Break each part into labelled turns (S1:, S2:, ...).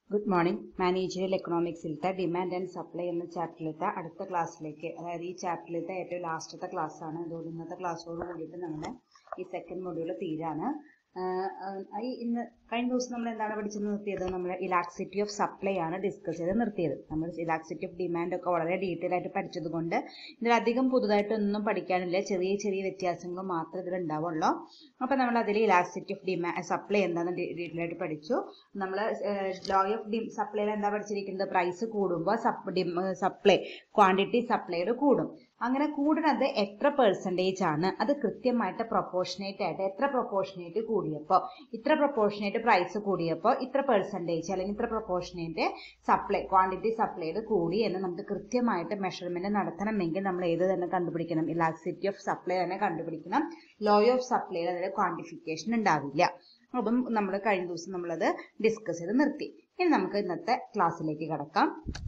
S1: Good morning managerial എക്കണോമിക്സിലത്തെ demand and supply എന്ന ചാപ്റ്ററിലത്തെ അടുത്ത ക്ലാസ്സിലേക്ക് അതായത് ഈ ചാപ്റ്ററിലത്തെ ഏറ്റവും ലാസ്റ്റത്തെ ക്ലാസ് ആണ് അതുകൊണ്ട് ഇന്നത്തെ ക്ലാസ്സോട് കൂടിയിട്ട് നമ്മുടെ ഈ സെക്കൻഡ് മൊഡ്യൂൾ തീരാണ് ആഹ് ആഹ് ഈ ഇന്ന് കഴിഞ്ഞ ദിവസം നമ്മൾ എന്താണ് പഠിച്ച് നിർത്തിയത് നമ്മൾ ഇലാക്സിറ്റി ഓഫ് സപ്ലൈ ആണ് ഡിസ്കസ് ചെയ്ത് നിർത്തിയത് നമ്മൾ ഇലാക്സിറ്റി ഓഫ് ഡിമാൻഡ് ഒക്കെ വളരെ ഡീറ്റെയിൽ ആയിട്ട് പഠിച്ചത് കൊണ്ട് ഇതിലധികം പുതുതായിട്ടൊന്നും പഠിക്കാനില്ല ചെറിയ ചെറിയ വ്യത്യാസങ്ങൾ മാത്രമേ ഇതിൽ ഉണ്ടാവുള്ളൂ അപ്പോൾ നമ്മൾ അതിൽ ഇലാക്സിറ്റി ഓഫ് ഡിമാൻഡ് സപ്ലൈ എന്താണെന്ന് ഡീറ്റെയിൽ ആയിട്ട് പഠിച്ചു നമ്മൾ ലോ ഓഫ് ഡി സപ്ലൈയിൽ എന്താ പഠിച്ചിരിക്കുന്നത് പ്രൈസ് കൂടുമ്പോൾ സപ്ലൈ ക്വാണ്ടിറ്റി സപ്ലൈഡ് കൂടും അങ്ങനെ കൂടുന്നത് എത്ര പെർസെൻറ്റേജ് ആണ് അത് കൃത്യമായിട്ട് പ്രൊപ്പോർഷനേറ്റ് ആയിട്ട് എത്ര പ്രൊപ്പോർഷനേറ്റ് കൂടിയപ്പോൾ ഇത്ര പ്രൊപ്പോർഷനേറ്റ് പ്രൈസ് കൂടിയപ്പോൾ ഇത്ര പെർസെൻറ്റേജ് അല്ലെങ്കിൽ ഇത്ര പ്രൊപ്പോർഷനേറ്റ് സപ്ലൈ ക്വാണ്ടിറ്റി സപ്ലൈഡ് കൂടി എന്ന് നമുക്ക് കൃത്യമായിട്ട് മെഷർമെന്റ് നടത്തണമെങ്കിൽ നമ്മൾ ഏത് തന്നെ കണ്ടുപിടിക്കണം ഇലാക്സിറ്റി ഓഫ് സപ്ലൈ തന്നെ കണ്ടുപിടിക്കണം ലോ ഓഫ് സപ്ലൈയിൽ അതിൽ ക്വാണ്ടിഫിക്കേഷൻ ഉണ്ടാവില്ല അപ്പം നമ്മൾ കഴിഞ്ഞ ദിവസം നമ്മളത് ഡിസ്കസ് ചെയ്ത് നിർത്തി ഇനി നമുക്ക് ഇന്നത്തെ ക്ലാസ്സിലേക്ക് കടക്കാം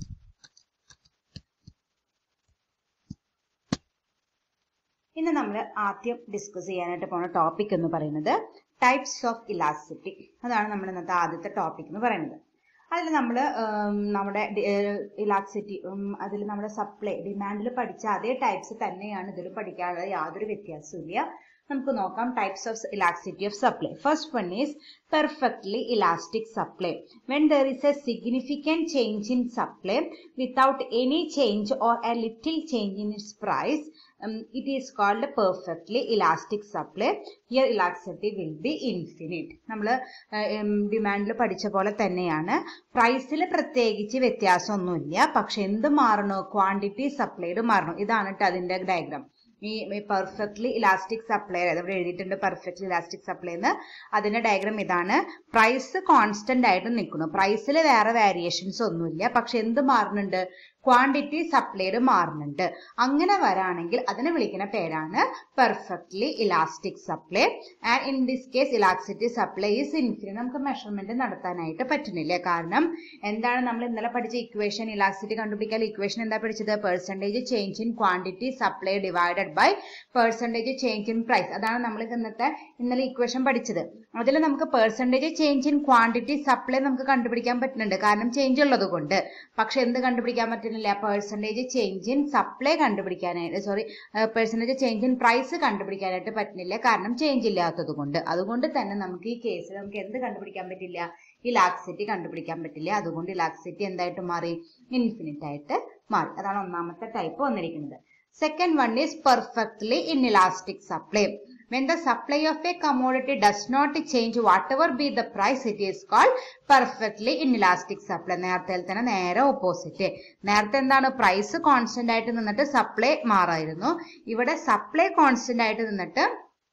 S1: ഇന്ന് നമ്മൾ ആദ്യം ഡിസ്കസ് ചെയ്യാനായിട്ട് പോണ ടോപ്പിക് എന്ന് പറയുന്നത് ടൈപ്സ് ഓഫ് ഇലാസ്റ്റിറ്റി അതാണ് നമ്മൾ ഇന്നത്തെ ആദ്യത്തെ ടോപ്പിക് എന്ന് പറയുന്നത് അതിൽ നമ്മൾ നമ്മുടെ ഇലാക്സിറ്റി അതിൽ നമ്മുടെ സപ്ലൈ ഡിമാൻഡിൽ പഠിച്ച അതേ ടൈപ്സ് തന്നെയാണ് ഇതിൽ പഠിക്കാനുള്ളത് യാതൊരു വ്യത്യാസവും ഇല്ല നമുക്ക് നോക്കാം types of elasticity of supply first one is perfectly elastic supply when there is a significant change in supply without any change or a little change in its price it is called perfectly elastic supply here elasticity will be infinite നമ്മൾ ഡിമാൻഡിൽ പഠിച്ച പോലെ തന്നെയാണ് പ്രൈസിൽ പ്രത്യേകിച്ച് വ്യത്യാസമൊന്നുമില്ല പക്ഷെ എന്ത് മാറണോ quantity supplied മാറണം ഇതാണ് കേട്ടോ അതിന്റെ ഡയഗ്രാം ഈ പെർഫെക്റ്റ്ലി ഇലാസ്റ്റിക് സപ്ലൈ ഇവിടെ എഴുതിയിട്ടുണ്ട് പെർഫെക്റ്റ്ലി ഇലാസ്റ്റിക് സപ്ലൈ എന്ന് അതിന്റെ ഡയഗ്രാം ഇതാണ് പ്രൈസ് കോൺസ്റ്റന്റ് ആയിട്ട് നിൽക്കുന്നു പ്രൈസിൽ വേറെ വേരിയേഷൻസ് ഒന്നുമില്ല പക്ഷെ എന്ത് മാറുന്നുണ്ട് ക്വാണ്ടിറ്റി സപ്ലൈഡ് മാറുന്നുണ്ട് അങ്ങനെ വരാണെങ്കിൽ അതിനെ വിളിക്കുന്ന പേരാണ് perfectly elastic supply and in this case elasticity supply is infinite നമുക്ക് മെഷർമെന്റ് നടത്താനായിട്ട് പറ്റുന്നില്ല കാരണം എന്താണ് നമ്മൾ ഇന്നലെ പഠിച്ച ഇക്വേഷൻ ഇലാസ്റ്റിറ്റി കണ്ടുപിടിക്കാൻ ഇക്വേഷൻ എന്താ പഠിച്ചത് percentage change in quantity supply divided by percentage change in price അതാണ് നമ്മൾ ഇന്നത്തെ ഇന്നലെ ഇക്വേഷൻ പഠിച്ചത് അതിൽ നമുക്ക് percentage change in quantity supply നമുക്ക് കണ്ടുപിടിക്കാൻ പറ്റുന്നുണ്ട് കാരണം ചേഞ്ച് ഉള്ളത് കൊണ്ട് പക്ഷെ എന്ത് കണ്ടുപിടിക്കാൻ പറ്റുന്നില്ല പെർസെൻറ്റേജ് ചേഞ്ച് ഇൻ സപ്ലൈ കണ്ടുപിടിക്കാനായിട്ട് sorry percentage change in price കണ്ടുപിടിക്കാനായിട്ട് പറ്റുന്നില്ല കാരണം ചേഞ്ച് ഇല്ലാത്തത് കൊണ്ട് അതുകൊണ്ട് തന്നെ നമുക്ക് ഈ കേസിൽ നമുക്ക് എന്ത് കണ്ടുപിടിക്കാൻ പറ്റില്ല ഈ ലാക്സിറ്റി കണ്ടുപിടിക്കാൻ പറ്റില്ല അതുകൊണ്ട് ഈ ലാക്സിറ്റി എന്തായിട്ട് മാറി ഇൻഫിനിറ്റ് ആയിട്ട് മാറി അതാണ് ഒന്നാമത്തെ ടൈപ്പ് വന്നിരിക്കുന്നത് second one is perfectly inelastic supply when the supply of a commodity does not change whatever be the price it is called perfectly inelastic supply നേരത്തെ തന്നെ നേരെ ഓപ്പോസിറ്റ് നേരത്തെ എന്താണ് പ്രൈസ് കോൺസ്റ്റന്റ് ആയിട്ട് നിന്നിട്ട് സപ്ലൈ മാറായിരുന്നു ഇവിടെ സപ്ലൈ കോൺസ്റ്റന്റ് ആയിട്ട് നിന്നിട്ട്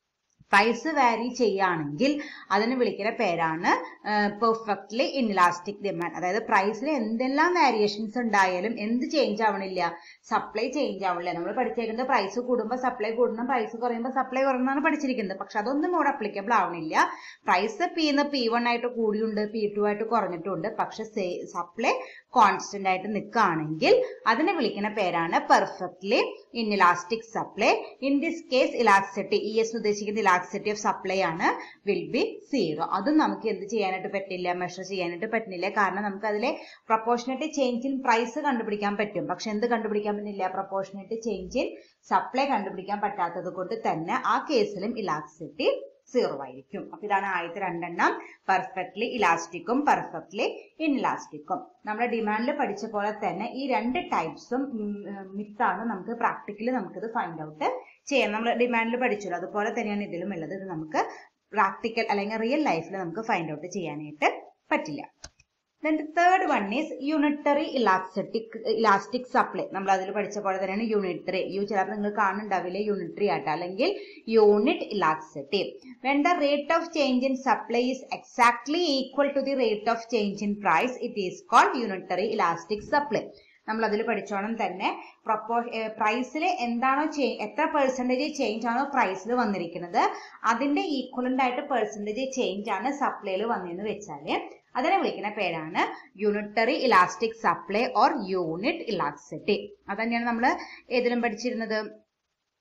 S1: പ്രൈസ് വാരി ചെയ്യുകയാണെങ്കിൽ അതിന് വിളിക്കുന്ന പേരാണ് പെർഫെക്റ്റ്ലി ഇൻലാസ്റ്റിക് ഡിമാൻഡ് അതായത് പ്രൈസിൽ എന്തെല്ലാം വേരിയേഷൻസ് ഉണ്ടായാലും എന്ത് ചേഞ്ച് ആവണില്ല സപ്ലൈ ചേഞ്ച് ആവണില്ല നമ്മൾ പഠിച്ചേക്കുന്നത് പ്രൈസ് കൂടുമ്പോൾ സപ്ലൈ കൂടണം പ്രൈസ് കുറയുമ്പോൾ സപ്ലൈ കുറയുന്നതാണ് പഠിച്ചിരിക്കുന്നത് പക്ഷെ അതൊന്നും ഇവിടെ അപ്ലിക്കബിൾ ആവണില്ല പ്രൈസ് പി എന്ന് പി വൺ ആയിട്ട് കൂടിയുണ്ട് പി ടു ആയിട്ട് കുറഞ്ഞിട്ടുണ്ട് പക്ഷെ സപ്ലൈ കോൺസ്റ്റന്റ് ആയിട്ട് നിൽക്കുകയാണെങ്കിൽ അതിനെ വിളിക്കുന്ന പേരാണ് perfectly inelastic supply in this case elasticity E S ഉദ്ദേശിക്കുന്ന ഇലാസ്റ്റിറ്റി ഓഫ് സപ്ലൈ ആണ് വിൽ ബി സീറോ അതും നമുക്ക് എന്ത് ചെയ്യാനായിട്ട് പറ്റില്ല മെഷർ ചെയ്യാനായിട്ട് പറ്റുന്നില്ല കാരണം നമുക്ക് അതിലെ പ്രൊപ്പോർഷനേറ്റ് ചേഞ്ച് ഇൻ പ്രൈസ് കണ്ടുപിടിക്കാൻ പറ്റും പക്ഷെ എന്ത് കണ്ടുപിടിക്കാൻ പറ്റില്ല പ്രൊപ്പോർഷനേറ്റ് ചേഞ്ച് ഇൻ സപ്ലൈ കണ്ടുപിടിക്കാൻ പറ്റാത്തത് കൊണ്ട് തന്നെ ആ കേസിലും ഇലാസ്റ്റിറ്റി സീറോ ആയിരിക്കും അപ്പൊ ഇതാണ് ആദ്യത്തെ രണ്ടെണ്ണം പെർഫെക്റ്റ്ലി ഇലാസ്റ്റിക്കും പെർഫെക്റ്റ്ലി ഇൻഇലാസ്റ്റിക്കും നമ്മുടെ ഡിമാൻഡിൽ പഠിച്ച പോലെ തന്നെ ഈ രണ്ട് ടൈപ്സും മിത്താണ് നമുക്ക് പ്രാക്ടിക്കലി നമുക്കിത് ഫൈൻഡ് ഔട്ട് ചെയ്യാം നമ്മൾ ഡിമാൻഡിൽ പഠിച്ചല്ലോ അതുപോലെ തന്നെയാണ് ഇതിലും ഉള്ളത് ഇത് നമുക്ക് പ്രാക്ടിക്കൽ അല്ലെങ്കിൽ റിയൽ ലൈഫിൽ നമുക്ക് ഫൈൻഡ് ഔട്ട് ചെയ്യാനായിട്ട് പറ്റില്ല then third one is unitary elastic elastic supply നമ്മൾ അതിൽ പഠിച്ച പോലെ തന്നെയാണ് യൂണിറ്ററി യു ചിലപ്പോൾ നിങ്ങൾ കാണുന്നുണ്ടാവില്ല യൂണിറ്ററി ആയിട്ട് അല്ലെങ്കിൽ unit elasticity when the rate of change in supply is exactly equal to the rate of change in price it is called unitary elastic supply നമ്മൾ അതിൽ പഠിച്ചോണം തന്നെ പ്രൊപ്പോ പ്രൈസിൽ എന്താണോ എത്ര പെർസെൻറ്റേജ് ചേഞ്ച് ആണോ പ്രൈസിൽ വന്നിരിക്കുന്നത് അതിന്റെ ഈക്വലന്റ് ആയിട്ട് പെർസെൻറ്റേജ് ചേഞ്ച് ആണ് സപ്ലൈയിൽ വന്നതെന്ന് വെച്ചാൽ അതിനെ വിളിക്കുന്ന പേരാണ് unitary elastic supply or unit elasticity അത് തന്നെയാണ് നമ്മൾ ഏതിലും പഠിച്ചിരുന്നത്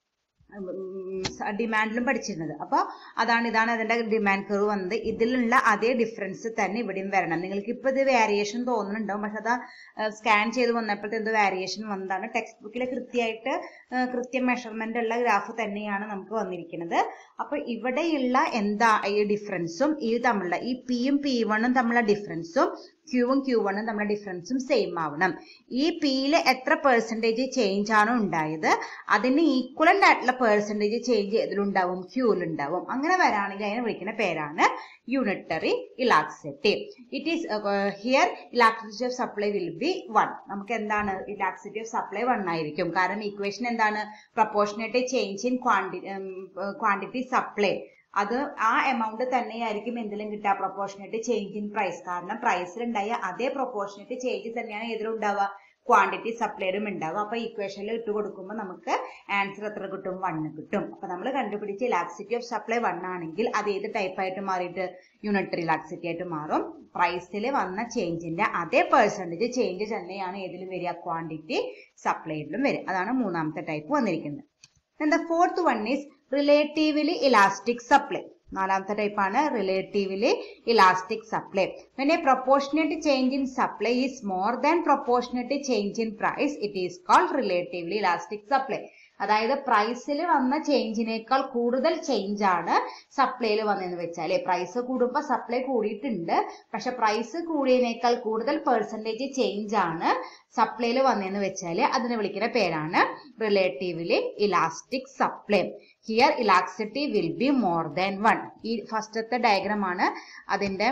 S1: ഡിമാൻഡിലും പഠിച്ചിരുന്നത് അപ്പോൾ അതാണ് ഇതാണ് അതിന്റെ ഡിമാൻഡ് കർവ് വന്നത് ഇതിലുള്ള അതേ ഡിഫറൻസ് തന്നെ ഇവിടെയും വരണം നിങ്ങൾക്ക് ഇപ്പൊ ഇത് വേരിയേഷൻ തോന്നുന്നുണ്ടാവും പക്ഷെ അത് സ്കാൻ ചെയ്ത് വന്നപ്പോഴത്തെ എന്തോ വേരിയേഷൻ വന്നതാണ് ടെക്സ്റ്റ് ബുക്കിൽ കൃത്യമായിട്ട് കൃത്യം മെഷർമെന്റ് ഉള്ള ഗ്രാഫ് തന്നെയാണ് നമുക്ക് വന്നിരിക്കുന്നത് അപ്പൊ ഇവിടെയുള്ള എന്താ ഈ ഡിഫറൻസും ഈ തമ്മിലുള്ള ഈ പിയും പി വണ്ണും തമ്മിലുള്ള ഡിഫറൻസും ക്യൂവും ക്യൂ വണ്ണും തമ്മിലുള്ള ഡിഫറൻസും സെയിം ആവണം ഈ പിയിൽ എത്ര പെർസെൻറ്റേജ് ചേഞ്ച് ആണോ ഉണ്ടായത് അതിന് ഈക്വലന്റ് ആയിട്ടുള്ള പെർസെൻറ്റേജ് ചേഞ്ച് ഇതിലുണ്ടാവും ക്യൂവിലുണ്ടാവും അങ്ങനെ വരാണെങ്കിൽ അതിനെ വിളിക്കുന്ന പേരാണ് unitary elasticity it is here elasticity of supply will be one നമുക്ക് എന്താണ് ഇലാക്സിറ്റി ഓഫ് സപ്ലൈ വൺ ആയിരിക്കും കാരണം ഇക്വേഷൻ എന്താണ് proportionate change in quantity supply അത് ആ എമൗണ്ട് തന്നെയായിരിക്കും എന്തിലും കിട്ടുക പ്രൊപ്പോർഷനേറ്റ് ചേഞ്ച് ഇൻ പ്രൈസ് കാരണം പ്രൈസിലുണ്ടായ അതേ പ്രൊപ്പോർഷനേറ്റ് ചേഞ്ച് തന്നെയാണ് ഇതിലുണ്ടാവുക ക്വാണ്ടിറ്റി സപ്ലൈഡും ഉണ്ടാവും അപ്പൊ ഇക്വേഷനിൽ ഇട്ട് കൊടുക്കുമ്പോൾ നമുക്ക് ആൻസർ എത്ര കിട്ടും വണ്ണ് കിട്ടും അപ്പൊ നമ്മൾ കണ്ടുപിടിച്ച ലാക്സിറ്റി ഓഫ് സപ്ലൈ വൺ ആണെങ്കിൽ അത് ഏത് ടൈപ്പ് ആയിട്ട് മാറിയിട്ട് യൂണിറ്ററി ലാക്സിറ്റി ആയിട്ട് മാറും പ്രൈസിൽ വന്ന ചേഞ്ചിന്റെ അതേ പെർസെൻറ്റേജ് ചേഞ്ച് തന്നെയാണ് ഏതിലും വരിക ക്വാണ്ടിറ്റി സപ്ലൈഡിലും വരിക അതാണ് മൂന്നാമത്തെ ടൈപ്പ് വന്നിരിക്കുന്നത് the fourth one is relatively elastic supply നാലാമത്തെ ടൈപ്പാണ് relatively elastic supply when a proportionate change in supply is more than proportionate change in price it is called relatively elastic supply അതായത് പ്രൈസിൽ വന്ന ചേഞ്ചിനേക്കാൾ കൂടുതൽ ചേഞ്ച് ആണ് സപ്ലൈയിൽ വന്നതെന്ന് വെച്ചാൽ പ്രൈസ് കൂടുമ്പോൾ സപ്ലൈ കൂടിയിട്ടുണ്ട് പക്ഷെ പ്രൈസ് കൂടിയതിനേക്കാൾ കൂടുതൽ പെർസെൻറ്റേജ് ചേഞ്ച് ആണ് സപ്ലൈയിൽ വന്നതെന്ന് വെച്ചാൽ അതിനെ വിളിക്കുന്ന പേരാണ് relatively elastic supply here elasticity will be more than one ഈ ഫസ്റ്റത്തെ ഡയഗ്രാം ആണ് അതിന്റെ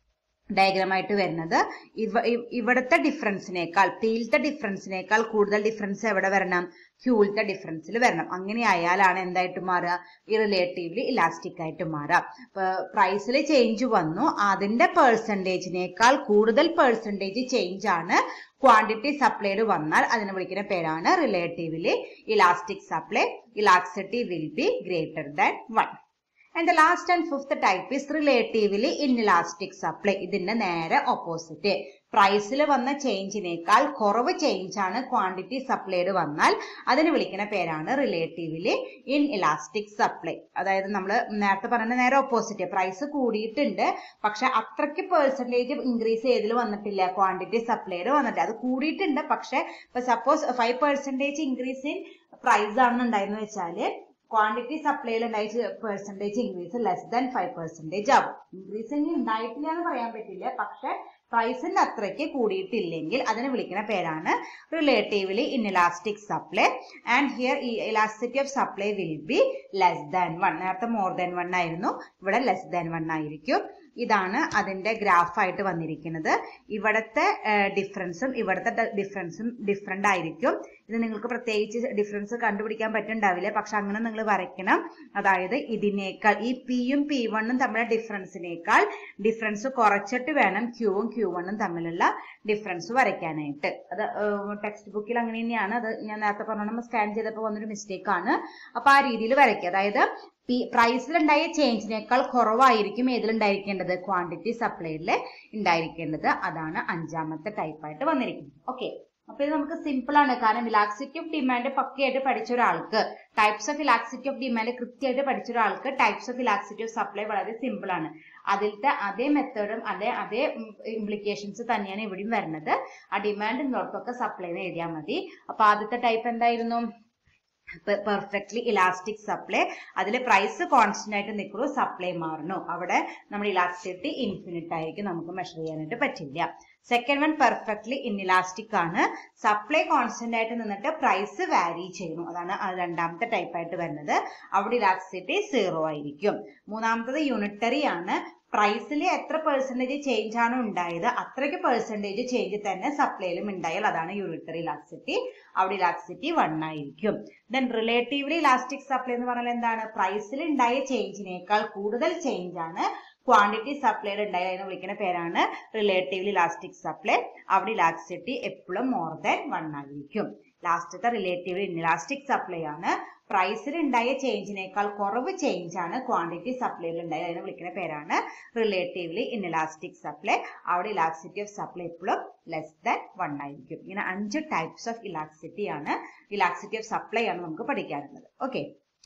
S1: ഡയഗ്രാം ആയിട്ട് വരുന്നത് ഇവ ഇവിടുത്തെ ഡിഫറൻസിനേക്കാൾ പിയിലത്തെ ഡിഫറൻസിനേക്കാൾ കൂടുതൽ ഡിഫറൻസ് എവിടെ വരണം ക്യൂലത്തെ ഡിഫറൻസിൽ വരണം അങ്ങനെ ആയാലാണ് എന്തായിട്ട് മാറുക ഈ റിലേറ്റീവ്ലി ഇലാസ്റ്റിക് ആയിട്ട് മാറുക പ്രൈസിൽ ചേഞ്ച് വന്നു അതിന്റെ പെർസെൻറ്റേജിനേക്കാൾ കൂടുതൽ പെർസെൻറ്റേജ് ചേഞ്ച് ആണ് ക്വാണ്ടിറ്റി സപ്ലൈഡ് വന്നാൽ അതിനെ വിളിക്കുന്ന പേരാണ് relatively elastic supply elasticity will be greater than one and the last and fifth type is relatively inelastic supply ഇതിന്റെ നേരെ ഓപ്പോസിറ്റ് പ്രൈസിൽ വന്ന ചേഞ്ചിനേക്കാൾ കുറവ് ചേഞ്ച് ആണ് ക്വാണ്ടിറ്റി സപ്ലൈഡ് വന്നാൽ അതിന് വിളിക്കുന്ന പേരാണ് റിലേറ്റീവ്ലി ഇൻ ഇലാസ്റ്റിക് സപ്ലൈ അതായത് നമ്മൾ നേരത്തെ പറഞ്ഞ നേരെ ഓപ്പോസിറ്റ് പ്രൈസ് കൂടിയിട്ടുണ്ട് പക്ഷെ അത്രയ്ക്ക് പെർസെൻറ്റേജ് ഇൻക്രീസ് ചെയ്തതിൽ വന്നിട്ടില്ല ക്വാണ്ടിറ്റി സപ്ലൈഡ് വന്നിട്ടില്ല അത് കൂടിയിട്ടുണ്ട് പക്ഷെ ഇപ്പൊ suppose five percentage increase in price ആണെന്നുണ്ടായെന്ന് വെച്ചാല് ക്വാണ്ടിറ്റി സപ്ലൈയിൽ ഉണ്ടായ percentage increase less than five percentage ആവും ഇൻക്രീസിങ് ഉണ്ടായിട്ടില്ല എന്ന് പറയാൻ പറ്റില്ല പക്ഷെ പ്രൈസിന്റെ അത്രയ്ക്ക് കൂടിയിട്ടില്ലെങ്കിൽ അതിനെ വിളിക്കുന്ന പേരാണ് relatively inelastic supply and here ഈ elasticity of supply will be less than one നേരത്തെ മോർ ദാൻ വൺ ആയിരുന്നു ഇവിടെ ലെസ് ദാൻ വൺ ആയിരിക്കും ഇതാണ് അതിന്റെ ഗ്രാഫായിട്ട് വന്നിരിക്കുന്നത് ഇവിടുത്തെ ഡിഫറൻസും ഇവിടുത്തെ ഡിഫറൻസും ഡിഫറെന്റ് ആയിരിക്കും ഇത് നിങ്ങൾക്ക് പ്രത്യേകിച്ച് ഡിഫറൻസ് കണ്ടുപിടിക്കാൻ പറ്റുണ്ടാവില്ല പക്ഷെ അങ്ങനെ നിങ്ങൾ വരയ്ക്കണം അതായത് ഇതിനേക്കാൾ ഈ പിയും പി വണ്ണും തമ്മിലുള്ള ഡിഫറൻസിനേക്കാൾ ഡിഫറൻസ് കുറച്ചിട്ട് വേണം ക്യൂവും ക്യൂ വണ്ണും തമ്മിലുള്ള ഡിഫറൻസ് വരയ്ക്കാനായിട്ട് അത് ടെക്സ്റ്റ് ബുക്കിൽ അങ്ങനെ തന്നെയാണ് അത് ഞാൻ നേരത്തെ പറഞ്ഞ സ്കാൻ ചെയ്തപ്പോൾ വന്നൊരു മിസ്റ്റേക്ക് ആണ് അപ്പൊ ആ രീതിയിൽ വരയ്ക്കുക അതായത് പ്രൈസിലുണ്ടായ ചേഞ്ചിനേക്കാൾ കുറവായിരിക്കും ഏതിലുണ്ടായിരിക്കേണ്ടത് ക്വാണ്ടിറ്റി സപ്ലൈയിൽ ഉണ്ടായിരിക്കേണ്ടത് അതാണ് അഞ്ചാമത്തെ ടൈപ്പായിട്ട് വന്നിരിക്കുന്നത് ഓക്കെ അപ്പൊ ഇത് നമുക്ക് സിമ്പിൾ ആണ് കാരണം ഇലാക്സിറ്റി ഓഫ് ഡിമാൻഡ് പക്കയായിട്ട് പഠിച്ച ഒരാൾക്ക് types of elasticity of demand കൃത്യമായിട്ട് പഠിച്ച ഒരാൾക്ക് types of elasticity of supply വളരെ സിമ്പിൾ ആണ് അതിലത്തെ അതേ മെത്തേഡും അതേ അതേ ഇംപ്ലിക്കേഷൻസ് തന്നെയാണ് ഇവിടെയും വരുന്നത് ആ ഡിമാൻഡ് ഉള്ളവർക്കൊക്കെ സപ്ലൈ എന്ന് എഴുതിയാൽ മതി അപ്പൊ ആദ്യത്തെ ടൈപ്പ് എന്തായിരുന്നു പെർഫെക്റ്റ്ലി ഇലാസ്റ്റിക് സപ്ലൈ അതിൽ പ്രൈസ് കോൺസ്റ്റന്റ് ആയിട്ട് നിൽക്കുള്ളൂ സപ്ലൈ മാറുന്നു അവിടെ നമ്മുടെ ഇലാസ്റ്റിസിറ്റി ഇൻഫിനിറ്റ് ആയിരിക്കും നമുക്ക് മെഷർ ചെയ്യാനായിട്ട് പറ്റില്ല സെക്കൻഡ് വൺ പെർഫെക്റ്റ്ലി ഇൻഇലാസ്റ്റിക് ആണ് സപ്ലൈ കോൺസ്റ്റന്റ് ആയിട്ട് നിന്നിട്ട് പ്രൈസ് വാരി ചെയ്യുന്നു അതാണ് രണ്ടാമത്തെ ടൈപ്പ് ആയിട്ട് വരുന്നത് അവിടെ ഇലാസ്റ്റിസിറ്റി സീറോ ആയിരിക്കും മൂന്നാമത്തത് യൂണിറ്ററി ആണ് പ്രൈസിൽ എത്ര പെർസെൻറ്റേജ് ചേഞ്ച് ആണ് ഉണ്ടായത് അത്രയ്ക്ക് പെർസെൻറ്റേജ് ചേഞ്ച് തന്നെ സപ്ലൈയിലും ഉണ്ടായാൽ അതാണ് യൂണിറ്ററി ഇലാസ്റ്റിസിറ്റി അവിടെ ഇലാസ്റ്റിസിറ്റി വൺ ആയിരിക്കും ദെൻ റിലേറ്റീവ്ലി ഇലാസ്റ്റിക് സപ്ലൈ എന്ന് പറഞ്ഞാൽ എന്താണ് പ്രൈസിൽ ഉണ്ടായ ചേഞ്ചിനേക്കാൾ കൂടുതൽ ചേഞ്ച് ആണ് ക്വാണ്ടിറ്റി സപ്ലൈഡ് ഉണ്ടായത് അതിനെ വിളിക്കുന്ന പേരാണ് റിലേറ്റീവ്ലി ഇലാസ്റ്റിക് സപ്ലൈ അവിടെ ഇലാസ്റ്റിസിറ്റി എപ്പോഴും മോർ ദാൻ വൺ ആയിരിക്കും ലാസ്റ്റത്തെ റിലേറ്റീവ്ലി ഇൻഇലാസ്റ്റിക് സപ്ലൈ ആണ് പ്രൈസിൽ ഉണ്ടായ ചേഞ്ചിനേക്കാൾ കുറവ് ചേഞ്ച് ആണ് ക്വാണ്ടിറ്റി സപ്ലൈയിൽ ഉണ്ടായത് അതിനെ വിളിക്കുന്ന പേരാണ് റിലേറ്റീവ്ലി ഇൻഇലാസ്റ്റിക് സപ്ലൈ അവിടെ ഇലാസ്റ്റിറ്റി ഓഫ് സപ്ലൈ എപ്പോഴും ലെസ് ദാൻ വൺ ആയിരിക്കും ഇങ്ങനെ അഞ്ച് ടൈപ്സ് ഓഫ് ഇലാസ്റ്റിറ്റി ആണ് ഇലാസ്റ്റിറ്റി ഓഫ് സപ്ലൈ ആണ് നമുക്ക് പഠിക്കാനുള്ളത് ഓക്കെ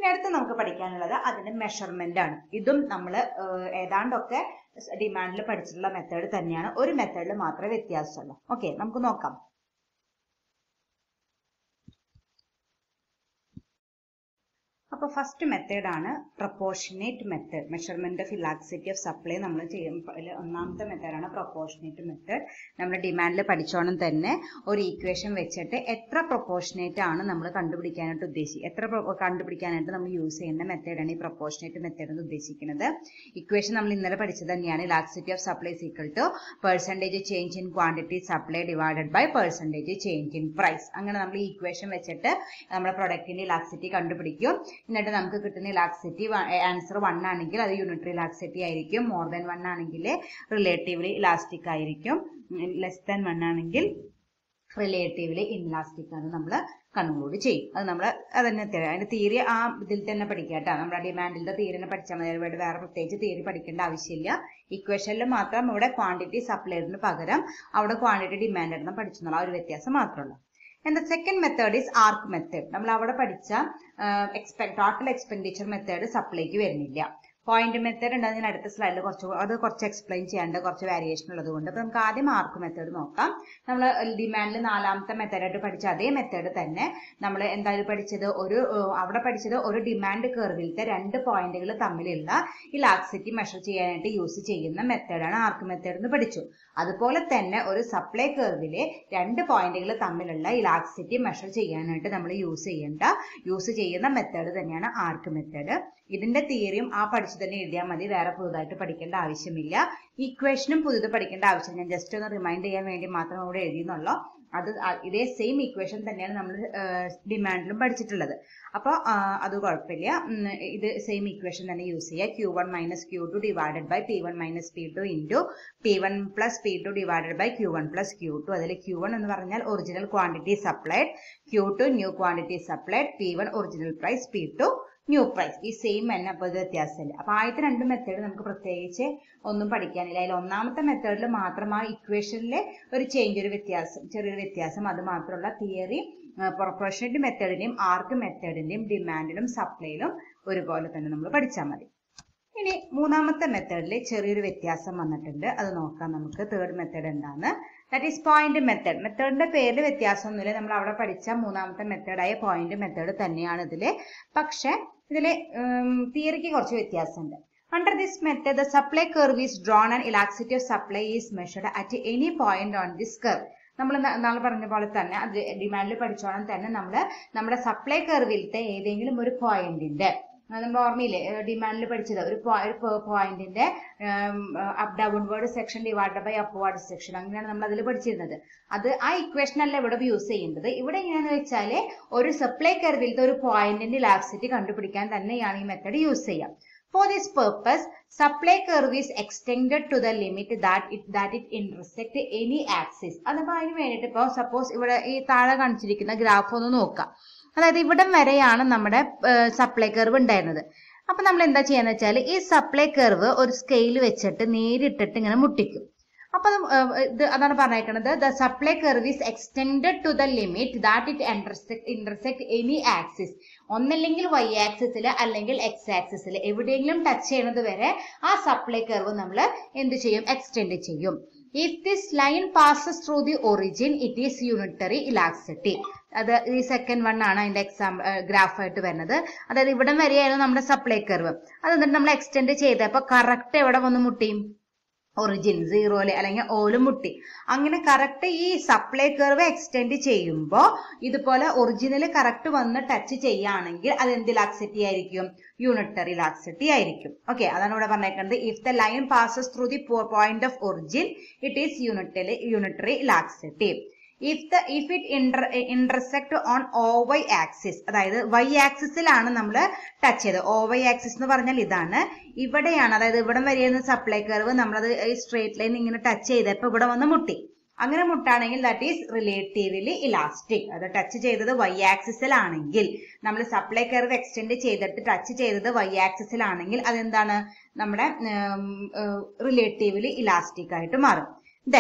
S1: ഇനി അടുത്ത് നമുക്ക് പഠിക്കാനുള്ളത് അതിന്റെ മെഷർമെന്റ് ആണ് ഇതും നമ്മൾ ഏതാണ്ടൊക്കെ ഡിമാൻഡിൽ പഠിച്ചിട്ടുള്ള മെത്തേഡ് തന്നെയാണ് ഒരു മെത്തേഡിൽ മാത്രമേ വ്യത്യാസമുള്ളൂ ഓക്കെ നമുക്ക് നോക്കാം അപ്പൊ ഫസ്റ്റ് മെത്തേഡ് ആണ് proportionate method measurement of elasticity of supply നമ്മൾ ചെയ്യും ഒന്നാമത്തെ മെത്തേഡാണ് പ്രൊപ്പോർഷനേറ്റ് മെത്തേഡ് നമ്മൾ ഡിമാൻഡിൽ പഠിച്ചോണം തന്നെ ഒരു ഈക്വേഷൻ വെച്ചിട്ട് എത്ര പ്രൊപ്പോർഷനേറ്റ് ആണ് നമ്മൾ കണ്ടുപിടിക്കാനായിട്ട് ഉദ്ദേശിക്കുക എത്ര pro- കണ്ടുപിടിക്കാനായിട്ട് നമ്മൾ യൂസ് ചെയ്യുന്ന മെത്തേഡാണ് ഈ പ്രൊപ്പോർഷനേറ്റ് മെത്തേഡ് എന്ന് ഉദ്ദേശിക്കുന്നത് ഇക്വേഷൻ നമ്മൾ ഇന്നലെ പഠിച്ചത് തന്നെയാണ് elasticity of supply equal to percentage change in quantity supply divided by percentage change in price അങ്ങനെ നമ്മൾ ഈ ഇക്വേഷൻ വെച്ചിട്ട് നമ്മുടെ പ്രൊഡക്റ്റിന്റെ ഇലാക്സിറ്റി കണ്ടുപിടിക്കും എന്നിട്ട് നമുക്ക് കിട്ടുന്ന ഇലാക്സിറ്റി ആൻസർ വൺ ആണെങ്കിൽ അത് യൂണിറ്ററി ഇലാക്സിറ്റി ആയിരിക്കും മോർ ദാൻ വൺ ആണെങ്കിൽ റിലേറ്റീവ്ലി ഇലാസ്റ്റിക് ആയിരിക്കും ലെസ് ദാൻ വൺ ആണെങ്കിൽ റിലേറ്റീവ്ലി ഇൻലാസ്റ്റിക് ആണ് നമ്മൾ കൺക്ലൂഡ് ചെയ്യും അത് നമ്മൾ അതന്നെ തെ- അതിന്റെ തിയറി ആ ഇതിൽ തന്നെ പഠിക്കുക കേട്ടോ നമ്മുടെ ഡിമാൻഡിന്റെ തിയറി തന്നെ പഠിച്ചാൽ മതി ഇവിടെ വേറെ പ്രത്യേകിച്ച് തിയറി പഠിക്കേണ്ട ആവശ്യമില്ല ഇക്വേഷനിൽ മാത്രം ഇവിടെ ക്വാണ്ടിറ്റി സപ്ലൈഡിന് പകരം അവിടെ ക്വാണ്ടിറ്റി ഡിമാൻഡ് എണ്ണം പഠിച്ചെന്നുള്ള ആ ഒരു വ്യത്യാസം മാത്രമേ And the second method is arc method. നമ്മൾ അവിടെ പഠിച്ച ടോട്ടൽ എക്സ്പെൻഡിച്ചർ മെത്തേഡ് സപ്ലൈക്ക് വരുന്നില്ല പോയിന്റ് മെത്തേഡ് ഉണ്ട് ഞാൻ അടുത്ത സ്ലൈഡിൽ കുറച്ച് അത് കുറച്ച് എക്സ്പ്ലെയിൻ ചെയ്യാണ്ട് കുറച്ച് വേരിയേഷൻ ഉള്ളത് കൊണ്ട് അപ്പൊ നമുക്ക് ആദ്യം ആർക്ക് മെത്തേഡ് നോക്കാം നമ്മൾ ഡിമാൻഡിൽ നാലാമത്തെ മെത്തേഡായിട്ട് പഠിച്ച അതേ മെത്തേഡ് തന്നെ നമ്മൾ എന്തായാലും പഠിച്ചത് ഒരു ഏഹ്, അവിടെ പഠിച്ചത് ഒരു ഡിമാൻഡ് കർവിലത്തെ രണ്ട് പോയിന്റുകൾ തമ്മിലുള്ള ഈ ലാക്സിറ്റി മെഷർ ചെയ്യാനായിട്ട് യൂസ് ചെയ്യുന്ന മെത്തേഡാണ് ആർക്ക് മെത്തേഡ് എന്ന് പഠിച്ചു അതുപോലെ തന്നെ ഒരു സപ്ലൈ കർവിലെ രണ്ട് പോയിന്റുകൾ തമ്മിലുള്ള ഈ ലാക്സിറ്റി മെഷർ ചെയ്യാനായിട്ട് നമ്മൾ യൂസ് ചെയ്യേണ്ട യൂസ് ചെയ്യുന്ന മെത്തേഡ് തന്നെയാണ് ആർക്ക് മെത്തേഡ് ഇതിന്റെ തിയറിയും ആ പഠിച്ചു തന്നെ എഴുതിയാൽ മതി വേറെ പുതുതായിട്ട് പഠിക്കേണ്ട ആവശ്യമില്ല ഇക്വേഷനും പുതുത് പഠിക്കേണ്ട ആവശ്യം ഞാൻ ജസ്റ്റ് ഒന്ന് റിമൈൻഡ് ചെയ്യാൻ വേണ്ടി മാത്രം ഇവിടെ എഴുതിയെന്നുള്ളൂ അത് ആ- ഇതേ സെയിം ഇക്വേഷൻ തന്നെയാണ് നമ്മൾ ഡിമാൻഡിലും പഠിച്ചിട്ടുള്ളത് അപ്പോൾ അത് കുഴപ്പമില്ല ഉം, ഇത് സെയിം ഇക്വേഷൻ തന്നെ യൂസ് ചെയ്യുക Q one minus Q two divided by P one minus P two into P one plus P two divided by Q one plus Q two അതിൽ ക്യൂ വൺ എന്ന് പറഞ്ഞാൽ original quantity supplied Q two new quantity supplied P one original price P two new price ഈ same തന്നെ അപ്പോൾ ഇത് വ്യത്യാസമില്ല അപ്പൊ ആദ്യത്തെ രണ്ട് മെത്തേഡ് നമുക്ക് പ്രത്യേകിച്ച് ഒന്നും പഠിക്കാനില്ല അതിൽ ഒന്നാമത്തെ മെത്തേഡിൽ മാത്രം ആ ഇക്വേഷനിലെ ഒരു ചേഞ്ച് ഒരു വ്യത്യാസം ചെറിയൊരു വ്യത്യാസം അത് മാത്രമല്ല തിയറി പ്രൊഫഷണൽ മെത്തേഡിന്റെയും ആർക്ക് മെത്തേഡിന്റെയും ഡിമാൻഡിലും സപ്ലൈയിലും ഒരുപോലെ തന്നെ നമ്മൾ പഠിച്ചാൽ മതി ഇനി മൂന്നാമത്തെ മെത്തേഡിൽ ചെറിയൊരു വ്യത്യാസം വന്നിട്ടുണ്ട് അത് നോക്കാം നമുക്ക് തേർഡ് മെത്തേഡ് എന്താണ് ദാറ്റ് ഈസ് പോയിന്റ് മെത്തേഡ് മെത്തേഡിന്റെ പേരിൽ വ്യത്യാസമൊന്നുമില്ല നമ്മൾ അവിടെ പഠിച്ച മൂന്നാമത്തെ മെത്തേഡായ പോയിന്റ് മെത്തേഡ് തന്നെയാണ് ഇതില് പക്ഷെ ഇതില് തിയറിക്ക് കുറച്ച് വ്യത്യാസമുണ്ട് Under this method, the supply curve is drawn and elasticity of supply is measured at any point on this curve. നമ്മൾ നാളെ പറഞ്ഞ പോലെ തന്നെ അത് ഡിമാൻഡിൽ പഠിച്ചോണം തന്നെ നമ്മൾ നമ്മുടെ സപ്ലൈ കർവിലത്തെ ഏതെങ്കിലും ഒരു പോയിന്റിന്റെ നമ്മൾ ഓർമ്മയില്ലേ ഡിമാൻഡിൽ പഠിച്ചത് ഒരു പോയിന്റിന്റെ up downward section divide by upward section അങ്ങനെയാണ് നമ്മൾ അതിൽ പഠിച്ചിരുന്നത് അത് ആ ഇക്വേഷൻ അല്ല ഇവിടെ യൂസ് ചെയ്യേണ്ടത് ഇവിടെ എങ്ങനെയാന്ന് വെച്ചാൽ ഒരു സപ്ലൈ കർവിലത്തെ ഒരു പോയിന്റിന്റെ ലാക്സിറ്റി കണ്ടുപിടിക്കാൻ തന്നെയാണ് ഈ മെത്തഡ് യൂസ് ചെയ്യുക For this purpose, supply curve is extended to the limit that it that it intersect any axis. അതപ്പോ അതിന് വേണ്ടിയിട്ട് ഇപ്പോൾ സപ്പോസ് ഇവിടെ ഈ താഴെ കാണിച്ചിരിക്കുന്ന ഗ്രാഫ് ഒന്ന് നോക്കാം അതായത് ഇവിടം വരെയാണ് നമ്മുടെ സപ്ലൈ കർവ് ഉണ്ടായിരുന്നത് അപ്പൊ നമ്മൾ എന്താ ചെയ്യാന്ന് വെച്ചാൽ ഈ സപ്ലൈ കർവ് ഒരു സ്കെയിൽ വെച്ചിട്ട് നേരിട്ടിട്ട് ഇങ്ങനെ മുട്ടിക്കും അപ്പൊ അത്, ഏഹ്, ഇത് അതാണ് പറഞ്ഞേക്കുന്നത് the supply curve is extended to the limit that it intersect intersect any axis ഒന്നല്ലെങ്കിൽ വൈ ആക്സിസിൽ അല്ലെങ്കിൽ എക്സ് ആക്സിസിൽ എവിടെയെങ്കിലും ടച്ച് ചെയ്യുന്നത് വരെ ആ സപ്ലൈ കർവ് നമ്മൾ എന്ത് ചെയ്യും എക്സ്റ്റെൻഡ് ചെയ്യും if this line passes through the origin it is unitary elasticity അത് ഈ സെക്കൻഡ് വൺ ആണ് അതിന്റെ എക്സാം ഗ്രാഫ് ആയിട്ട് വരുന്നത് അതായത് ഇവിടം വരെയായിരുന്നു നമ്മുടെ സപ്ലൈ കർവ് അത് എന്നിട്ട് നമ്മൾ എക്സ്റ്റെൻഡ് ചെയ്തപ്പോൾ കറക്റ്റ് എവിടെ വന്ന് മുട്ടിയും ഒറിജിൻ സീറോയില് അല്ലെങ്കിൽ ഓല് മുട്ടി അങ്ങനെ കറക്റ്റ് ഈ സപ്ലൈ കർവ് എക്സ്റ്റെൻഡ് ചെയ്യുമ്പോൾ ഇതുപോലെ ഒറിജിനൽ കറക്റ്റ് വന്ന് ടച്ച് ചെയ്യുകയാണെങ്കിൽ അത് എന്ത് ലാക്സിറ്റി ആയിരിക്കും യൂണിറ്ററി ലാക്സിറ്റി ആയിരിക്കും ഓക്കെ അതാണ് ഇവിടെ പറഞ്ഞേക്കുന്നത് if the line passes through the point of origin it is unitary unitary elasticity if the if it inter intersect on O Y axis അതായത് വൈ ആക്സിസിലാണ് നമ്മൾ ടച്ച് ചെയ്തത് ഓ വൈ ആക്സിസ് എന്ന് പറഞ്ഞാൽ ഇതാണ് ഇവിടെയാണ് അതായത് ഇവിടെ വരെയുന്ന സപ്ലൈ കർവ് നമ്മളത് ഈ സ്ട്രേറ്റ് ലൈൻ ഇങ്ങനെ ടച്ച് ചെയ്തപ്പോൾ ഇവിടെ വന്ന് മുട്ടി അങ്ങനെ മുട്ടാണെങ്കിൽ ദാറ്റ് ഈസ് റിലേറ്റീവ്ലി ഇലാസ്റ്റിക് അത് ടച്ച് ചെയ്തത് വൈ ആക്സിസിലാണെങ്കിൽ നമ്മൾ സപ്ലൈ കർവ് എക്സ്റ്റെൻഡ് ചെയ്തിട്ട് ടച്ച് ചെയ്തത് വൈ ആക്സിസിലാണെങ്കിൽ അതെന്താണ് നമ്മുടെ റിലേറ്റീവ്ലി ഇലാസ്റ്റിക് ആയിട്ട് മാറും then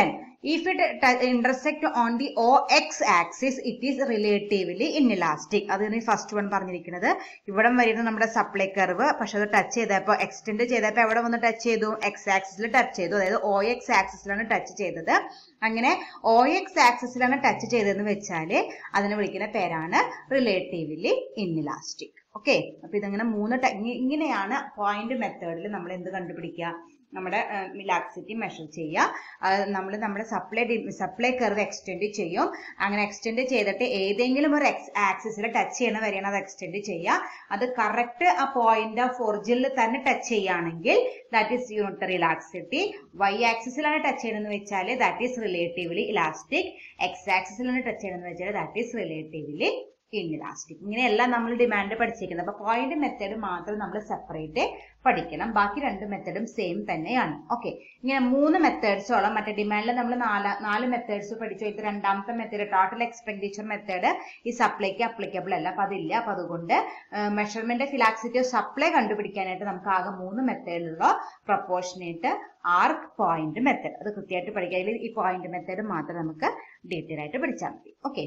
S1: If it tou- intersect on the OX axis, it is relatively inelastic. അതാണ് ഫസ്റ്റ് വൺ പറഞ്ഞിരിക്കുന്നത് ഇവിടെ വരുന്ന നമ്മുടെ സപ്ലൈ കർവ് പക്ഷെ അത് ടച്ച് ചെയ്തപ്പോൾ എക്സ്റ്റെൻഡ് ചെയ്തപ്പോൾ എവിടെ വന്ന് ടച്ച് ചെയ്തു എക്സ് ആക്സിസിൽ ടച്ച് ചെയ്തു അതായത് ഒ എക്സ് ആക്സിസിലാണ് ടച്ച് ചെയ്തത് അങ്ങനെ ഒ എക്സ് ആക്സിസിലാണ് ടച്ച് ചെയ്തതെന്ന് വെച്ചാൽ അതിനെ വിളിക്കുന്ന പേരാണ് റിലേറ്റീവ്ലി ഇൻഇലാസ്റ്റിക് ഓക്കെ അപ്പൊ ഇതിങ്ങനെ മൂന്ന് ട- ഇങ്ങ- ഇങ്ങനെയാണ് പോയിന്റ് മെത്തേഡിൽ നമ്മൾ എന്ത് കണ്ടുപിടിക്കുക നമ്മുടെ ഇലാക്സിറ്റി മെഷർ ചെയ്യുക നമ്മൾ നമ്മുടെ സപ്ലൈ സപ്ലൈ കർവ് എക്സ്റ്റെൻഡ് ചെയ്യും അങ്ങനെ എക്സ്റ്റെൻഡ് ചെയ്തിട്ട് ഏതെങ്കിലും ഒരു എക്സ് ആക്സിസിൽ ടച്ച് ചെയ്യണ വരെയാണ് അത് എക്സ്റ്റെൻഡ് ചെയ്യുക അത് കറക്റ്റ് ആ പോയിന്റ് ഓഫ് ഒറിജിനിൽ തന്നെ ടച്ച് ചെയ്യുകയാണെങ്കിൽ that is unitary elasticity Y ആക്സിസിലാണ് ടച്ച് ചെയ്യണമെന്ന് വെച്ചാൽ that is relatively elastic X ആക്സിസിലാണ് ടച്ച് ചെയ്യണമെന്ന് വെച്ചാൽ ദാറ്റ് ഈസ് റിലേറ്റീവ്ലി ഇൻഇലാസ്റ്റിക് ഇങ്ങനെയെല്ലാം നമ്മൾ ഡിമാൻഡ് പഠിച്ചിരിക്കുന്നത് അപ്പൊ പോയിന്റ് മെത്തേഡ് മാത്രം നമ്മൾ സെപ്പറേറ്റ് പഠിക്കണം ബാക്കി രണ്ട് മെത്തേഡും സെയിം തന്നെയാണ് ഓക്കെ ഇങ്ങനെ മൂന്ന് മെത്തേഡ്സോളം മറ്റേ ഡിമാൻഡിൽ നമ്മൾ നാല് നാല് മെത്തേഡ്സ് പഠിച്ചു ഇത് രണ്ടാമത്തെ മെത്തേഡ് ടോട്ടൽ എക്സ്പെൻഡിച്ചർ മെത്തേഡ് ഈ സപ്ലൈക്ക് അപ്ലിക്കബിൾ അല്ല അപ്പൊ അതില്ല അപ്പൊ അതുകൊണ്ട് മെഷർമെന്റ് ഫിലാക്സിറ്റി ഓഫ് സപ്ലൈ കണ്ടുപിടിക്കാനായിട്ട് നമുക്ക് ആകെ മൂന്ന് മെത്തേഡിലുള്ള പ്രപ്പോർഷനേറ്റ് ആർക്ക് പോയിന്റ് മെത്തേഡ് അത് കൃത്യമായിട്ട് പഠിക്കുക അതിൽ ഈ പോയിന്റ് മെത്തേഡ് മാത്രം നമുക്ക് ഡീറ്റെയിൽ ആയിട്ട് പഠിച്ചാൽ മതി ഓക്കെ